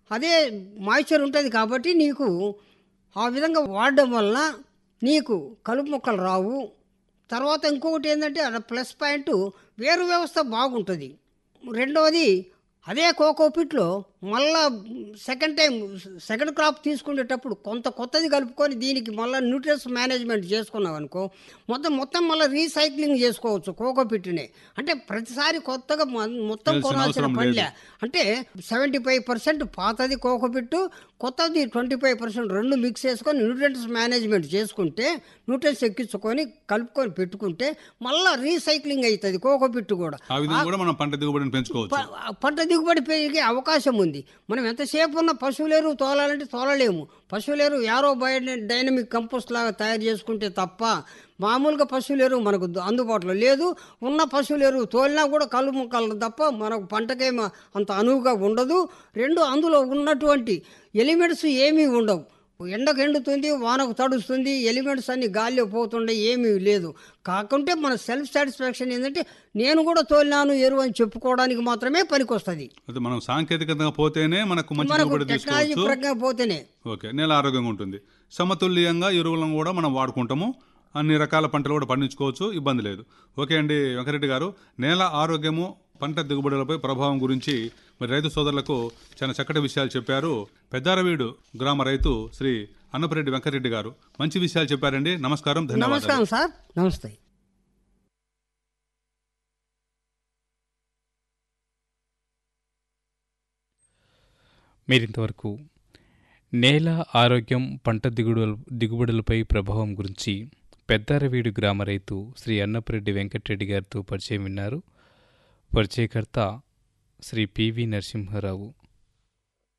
అదే మాయిశ్చర్ ఉంటుంది కాబట్టి నీకు ఆ విధంగా వాడడం వల్ల నీకు కలుపు మొక్కలు రావు తర్వాత ఇంకొకటి ఏంటంటే అక్కడ ప్లస్ పాయింట్ వేరు వ్యవస్థ బాగుంటుంది రెండవది అదే కోకోపిట్లో మళ్ళా సెకండ్ టైం సెకండ్ క్రాప్ తీసుకునేటప్పుడు కొంత కొత్తది కలుపుకొని దీనికి మళ్ళీ న్యూట్రియన్స్ మేనేజ్మెంట్ చేసుకున్నాం అనుకో మొత్తం మొత్తం మళ్ళీ రీసైక్లింగ్ చేసుకోవచ్చు కోకోపిట్ని అంటే ప్రతిసారి కొత్తగా మ- మొత్తం తెలిసిన కొనాల్సిన అవసరం పనిలే అంటే సెవెంటీ ఫైవ్ పర్సెంట్ పాతది కోకోపిట్టు కొత్తది ట్వంటీ ఫైవ్ పర్సెంట్ రెండు మిక్స్ చేసుకొని న్యూట్రియన్స్ మేనేజ్మెంట్ చేసుకుంటే న్యూట్రియన్స్ ఎక్కించుకొని కలుపుకొని పెట్టుకుంటే మళ్ళీ రీసైక్లింగ్ అవుతుంది కోకోపిట్టు కూడా ఆ విధంగా కూడా మనం పంట దిగుబడిని పెంచుకోవచ్చు ప- పంట దిగుబడి పెరిగే అవకాశం ఉంది మనం ఎంతసేపు ఉన్న పశువులేరు తోలాలంటే తోలలేము పశువులేరు యారో బయో డైనమిక్ కంపోస్ట్ లాగా తయారు చేసుకుంటే తప్ప మామూలుగా పశువులేరు మనకు ద- అందుబాటులో లేదు ఉన్న పశువులేరు తోలినా కూడా కళ్ళు ముక్కలు తప్ప మనకు పంటకేమో అంత అనువుగా ఉండదు రెండు అందులో ఉన్నటువంటి ఎలిమెంట్స్ ఏమీ ఉండవు ఎండకు ఎండుతుంది వానకు తడుస్తుంది ఎలిమెంట్స్ అన్ని గాలిలో పోతుండే ఏమీ లేదు కాకుంటే మన సెల్ఫ్ సాటిస్ఫాక్షన్ ఏంటంటే నేను కూడా తోలినాను ఎరువు అని చెప్పుకోవడానికి మాత్రమే పనికొస్తుంది అయితే మనం సాంకేతికంగా పోతేనే మనకు మంచి మనకు దిగుబడి టెక్నాలజీ తీసుకోవచ్చు పరంగా పోతేనే ఓకే నేల ఆరోగ్యంగా ఉంటుంది సమతుల్యంగా ఎరువులను కూడా మనం వాడుకుంటాము అన్ని రకాల పంటలు కూడా పండించుకోవచ్చు ఇబ్బంది లేదు ఓకే అండి వెంకరెడ్డి గారు నేల ఆరోగ్యము పంట దిగుబడులపై ప్రభావం గురించి మరి రైతు సోదరులకు చాలా చక్కటి విషయాలు చెప్పారు పెద్దారవీడు గ్రామ రైతు శ్రీ అన్నపరెడ్డి వెంకరెడ్డి గారు మంచి విషయాలు చెప్పారండి నమస్కారం ధన్యవాదాలు నమస్కారం సార్ నమస్తే మీరింతవరకు నేల ఆరోగ్యం పంట దిగుబడుల దిగుబడులపై ప్రభావం గురించి పెద్దారవీడు గ్రామ రైతు శ్రీ అన్నపరెడ్డి వెంకటరెడ్డి గారితో పరిచయం విన్నారు పరిచయకర్త శ్రీ పివి నరసింహారావు